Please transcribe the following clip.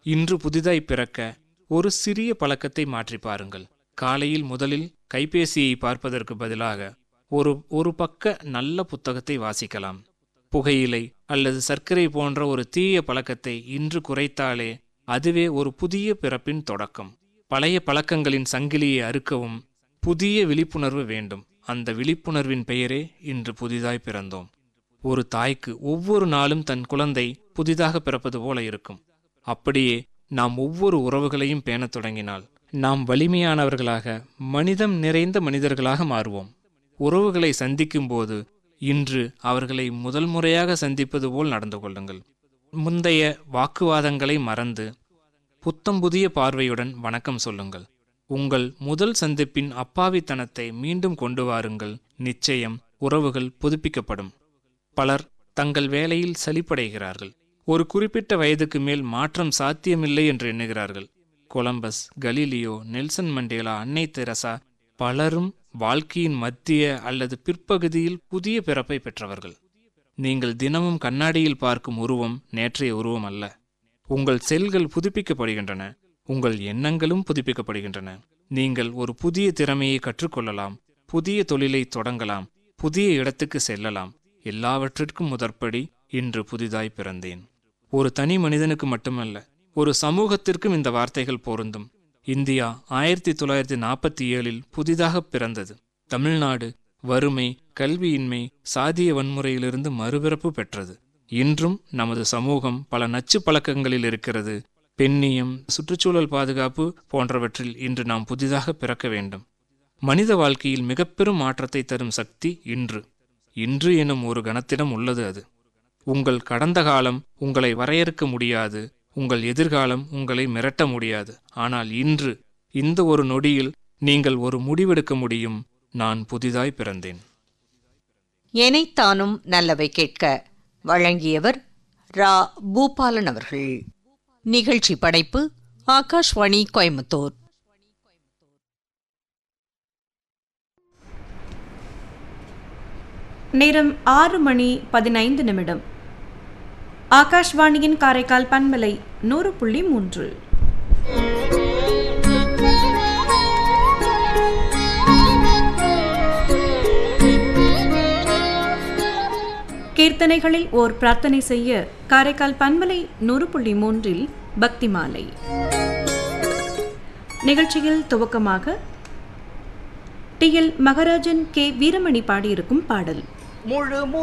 இன்று புதிதாய் பிறக்க ஒரு சிறிய பழக்கத்தை மாற்றி பாருங்கள் காலையில் முதலில் கைபேசியை பார்ப்பதற்கு பதிலாக ஒரு ஒரு பக்க நல்ல புத்தகத்தை வாசிக்கலாம் புகையிலை அல்லது சர்க்கரை போன்ற ஒரு தீய பழக்கத்தை இன்று குறைத்தாலே அதுவே ஒரு புதிய பிறப்பின் தொடக்கம் பழைய பழக்கங்களின் சங்கிலியை அறுக்கவும் புதிய விழிப்புணர்வு வேண்டும் அந்த விழிப்புணர்வின் பெயரே இன்று புதிதாய் பிறந்தோம் ஒரு தாய்க்கு ஒவ்வொரு நாளும் தன் குழந்தை புதிதாக பிறப்பது போல இருக்கும் அப்படியே நாம் ஒவ்வொரு உறவுகளையும் பேணத் தொடங்கினால் நாம் வலிமையானவர்களாக மனிதம் நிறைந்த மனிதர்களாக மாறுவோம் உறவுகளை சந்திக்கும்போது இன்று அவர்களை முதல் முறையாக சந்திப்பது போல் நடந்து கொள்ளுங்கள் முந்தைய வாக்குவாதங்களை மறந்து புத்தம் புதிய பார்வையுடன் வணக்கம் சொல்லுங்கள் உங்கள் முதல் சந்திப்பின் அப்பாவித்தனத்தை மீண்டும் கொண்டு வாருங்கள் நிச்சயம் உறவுகள் புதுப்பிக்கப்படும் பலர் தங்கள் வேலையில் சலிப்படைகிறார்கள் ஒரு குறிப்பிட்ட வயதுக்கு மேல் மாற்றம் சாத்தியமில்லை என்று எண்ணுகிறார்கள் கொலம்பஸ் கலீலியோ நெல்சன் மண்டேலா அன்னை தெரசா பலரும் வாழ்க்கையின் மத்திய அல்லது பிற்பகுதியில் புதிய பிறப்பை பெற்றவர்கள் நீங்கள் தினமும் கண்ணாடியில் பார்க்கும் உருவம் நேற்றைய உருவம் அல்ல உங்கள் செல்கள் புதுப்பிக்கப்படுகின்றன உங்கள் எண்ணங்களும் புதுப்பிக்கப்படுகின்றன நீங்கள் ஒரு புதிய திறமையை கற்றுக்கொள்ளலாம் புதிய தொழிலை தொடங்கலாம் புதிய இடத்துக்கு செல்லலாம் எல்லாவற்றிற்கும் முதற்படி இன்று புதிதாய் பிறந்தேன் ஒரு தனி மனிதனுக்கு மட்டுமல்ல ஒரு சமூகத்திற்கும் இந்த வார்த்தைகள் பொருந்தும் இந்தியா ஆயிரத்தி தொள்ளாயிரத்தி நாற்பத்தி ஏழில் புதிதாக பிறந்தது தமிழ்நாடு வறுமை கல்வியின்மை சாதிய வன்முறையிலிருந்து மறுபிறப்பு பெற்றது இன்றும் நமது சமூகம் பல நச்சு பழக்கங்களில் இருக்கிறது பெண்ணியம் சுற்றுச்சூழல் பாதுகாப்பு போன்றவற்றில் இன்று நாம் புதிதாக பிறக்க வேண்டும் மனித வாழ்க்கையில் மிகப்பெரும் மாற்றத்தை தரும் சக்தி இன்று இன்று எனும் ஒரு கணத்திடம் உள்ளது அது உங்கள் கடந்த காலம் உங்களை வரையறுக்க முடியாது உங்கள் எதிர்காலம் உங்களை மிரட்ட முடியாது ஆனால் இன்று இந்த ஒரு நொடியில் நீங்கள் ஒரு முடிவெடுக்க முடியும் நான் புதிதாய் பிறந்தேன் எனைத்தானும் நல்லவை கேட்க வழங்கியவர் ரா பூபாலன் அவர்கள் நிகழ்ச்சி படைப்பு ஆகாஷ்வாணி கோயம்புத்தூர் நேரம் ஆறு மணி பதினைந்து நிமிடம் ஆகாஷ்வாணியின் காரைக்கால் பண்பலை நூறு புள்ளி மூன்று கீர்த்தனைகளில் ஓர் பிரார்த்தனை செய்ய காரைக்கால் பண்பலை நூறு புள்ளி மூன்றில் பக்தி மாலை நிகழ்ச்சியில் துவக்கமாக T L Maharajan K Veeramani பாடியிருக்கும் பாடல் முழு